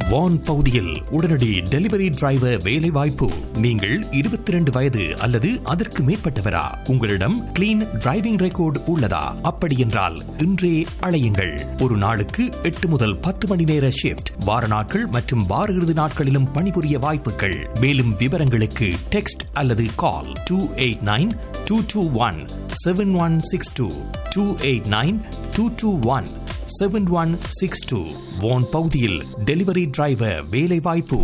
வான் பகுதியில் உடனடி delivery driver வேலை வாய்ப்பு நீங்கள் இருபத்தி ரெண்டு வயது அல்லது அதற்கு மேற்பட்டவரா உங்களிடம் கிளீன் டிரைவிங் ரெக்கார்டு உள்ளதா அப்படி என்றால் இன்றே அழையுங்கள் ஒரு நாளுக்கு எட்டு முதல் பத்து மணி நேர ஷிப்ட் வார நாட்கள் மற்றும் வார இறுதி நாட்களிலும் பணிபுரிய வாய்ப்புகள் மேலும் விவரங்களுக்கு டெக்ஸ்ட் அல்லது call two eight nine two two one seven one six two two eight nine two two one seven one six two one பகுதியில் டெலிவரி டிரைவர் வேலை வாய்ப்பு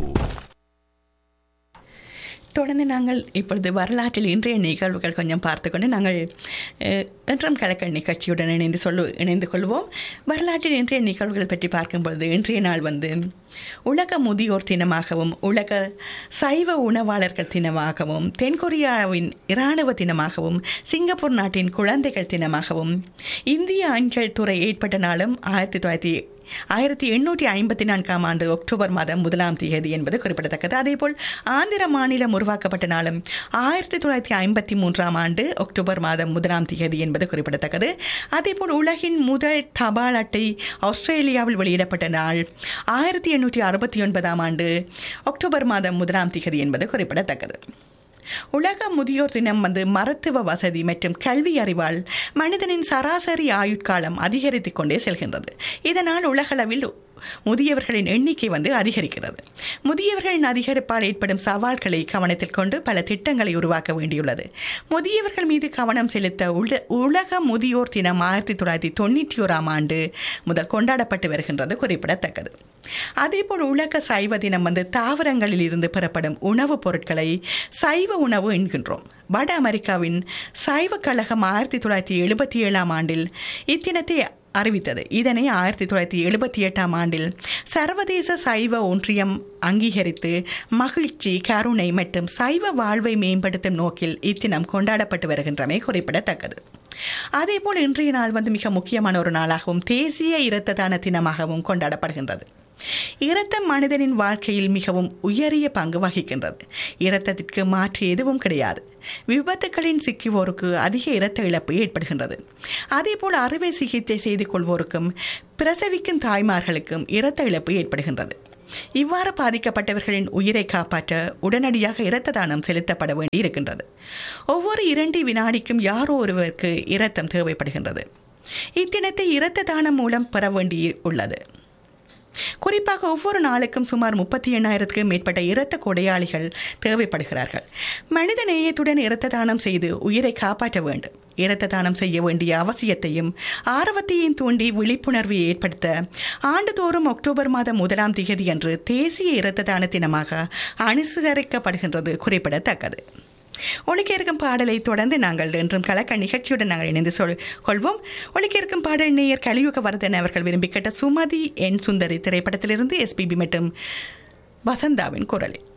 தொடர்ந்து நாங்கள் இப்பொழுது வரலாற்றில் இன்றைய நிகழ்வுகள் கொஞ்சம் பார்த்துக்கொண்டு நாங்கள் அஹ், என்றும் கலக்கல் நிகழ்ச்சியுடன் இணைந்து சொல்லு இணைந்து கொள்வோம் வரலாற்றில் இன்றைய நிகழ்வுகள் பற்றி பார்க்கும் பொழுது இன்றைய நாள் வந்து உலக முதியோர் தினமாகவும் உலக சைவ உணவாளர்கள் தினமாகவும் தென்கொரியாவின் இராணுவ தினமாகவும் சிங்கப்பூர் நாட்டின் குழந்தைகள் தினமாகவும் இந்திய அஞ்சல் துறை ஏற்பட்ட நாளும் ஆயிரத்தி தொள்ளாயிரத்தி ஆயிரத்தி எண்ணூற்றி ஐம்பத்தி நான்காம் ஆண்டு அக்டோபர் மாதம் முதலாம் தேதி என்பது குறிப்பிடத்தக்கது அதேபோல் ஆந்திர மாநிலம் உருவாக்கப்பட்ட நாளும் ஆயிரத்தி தொள்ளாயிரத்தி ஐம்பத்தி மூன்றாம் ஆண்டு அக்டோபர் மாதம் முதலாம் தேதி என்பது குறிப்பிடத்தக்கது அதேபோல் உலகின் முதல் தபால் அட்டை ஆஸ்திரேலியாவில் வெளியிடப்பட்ட நாள் ஆயிரத்தி எண்ணூற்றி அறுபத்தி ஒன்பதாம் ஆண்டு அக்டோபர் மாதம் முதலாம் தேதி என்பது குறிப்பிடத்தக்கது உலக முதியோர் தினம் வந்து மருத்துவ வசதி மற்றும் கல்வி அறிவால் மனிதனின் சராசரி ஆயுட்காலம் அதிகரித்துக் கொண்டே செல்கின்றது இதனால் உலகளவில் முதியவர்களின் எண்ணிக்கை வந்து அதிகரிக்கிறது முதியவர்களின் அதிகரிப்பால் ஏற்படும் சவால்களை கவனத்தில் கொண்டு பல திட்டங்களை உருவாக்க வேண்டியுள்ளது முதியவர்கள் மீது கவனம் செலுத்த உல உலக முதியோர் தினம் ஆயிரத்தி தொள்ளாயிரத்தி தொண்ணூற்றி ஓராம் ஆண்டு முதல் கொண்டாடப்பட்டு வருகின்றது குறிப்பிடத்தக்கது அதேபோல் உலக சைவ தினம் வந்து தாவரங்களில் இருந்து பெறப்படும் உணவுப் பொருட்களை சைவ உணவு என்கின்றோம் வட அமெரிக்காவின் சைவ கழகம் ஆயிரத்தி தொள்ளாயிரத்தி எழுபத்தி ஏழாம் ஆண்டில் இத்தினத்தை அறிவித்தது இதனை ஆயிரத்தி தொள்ளாயிரத்தி எழுபத்தி எட்டாம் ஆண்டில் சர்வதேச சைவ ஒன்றியம் அங்கீகரித்து மகிழ்ச்சி கருணை மற்றும் சைவ வாழ்வை மேம்படுத்தும் நோக்கில் இத்தினம் கொண்டாடப்பட்டு வருகின்றமை குறிப்பிடத்தக்கது அதேபோல் இன்றைய நாள் வந்து மிக முக்கியமான ஒரு நாளாகவும் தேசிய இரத்த தான தினமாகவும் கொண்டாடப்படுகின்றது இரத்தம் மனிதனின் வாழ்க்கையில் மிகவும் உயரிய பங்கு வகிக்கின்றது இரத்தத்திற்கு மாற்று எதுவும் கிடையாது விபத்துகளின் சிக்குவோருக்கு அதிக இரத்த இழப்பு ஏற்படுகின்றது அதேபோல் அறுவை சிகிச்சை செய்து கொள்வோருக்கும் பிரசவிக்கும் தாய்மார்களுக்கும் இரத்த இழப்பு ஏற்படுகின்றது இவ்வாறு பாதிக்கப்பட்டவர்களின் உயிரை காப்பாற்ற உடனடியாக இரத்த தானம் செலுத்தப்பட வேண்டி இருக்கின்றது ஒவ்வொரு இரண்டு வினாடிக்கும் யாரோ ஒருவருக்கு இரத்தம் தேவைப்படுகின்றது இத்தினத்தை இரத்த தானம் மூலம் பெற வேண்டி உள்ளது குறிப்பாக ஒவ்வொரு நாளுக்கும் சுமார் முப்பத்தி எண்ணாயிரத்துக்கு மேற்பட்ட இரத்த கொடையாளிகள் தேவைப்படுகிறார்கள் மனித நேயத்துடன் இரத்த தானம் செய்து உயிரை காப்பாற்ற வேண்டும் இரத்த தானம் செய்ய வேண்டிய அவசியத்தையும் ஆர்வத்தையும் தூண்டி விழிப்புணர்வை ஏற்படுத்த ஆண்டுதோறும் அக்டோபர் மாதம் முதலாம் திகதி அன்று தேசிய இரத்த தான தினமாக அனுசரிக்கப்படுகின்றது குறிப்பிடத்தக்கது ஒழிக்க இருக்கும் பாடலை தொடர்ந்து நாங்கள் என்றும் கலக்க நிகழ்ச்சியுடன் நாங்கள் இணைந்து சொல் கொள்வோம் ஒழிக்க இருக்கும் பாடல் நேயர் கலியுக வரதன் அவர்கள் விரும்பி கேட்ட சுமதி என் சுந்தரி திரைப்படத்திலிருந்து எஸ்பிபி மற்றும் வசந்தாவின் குரலில்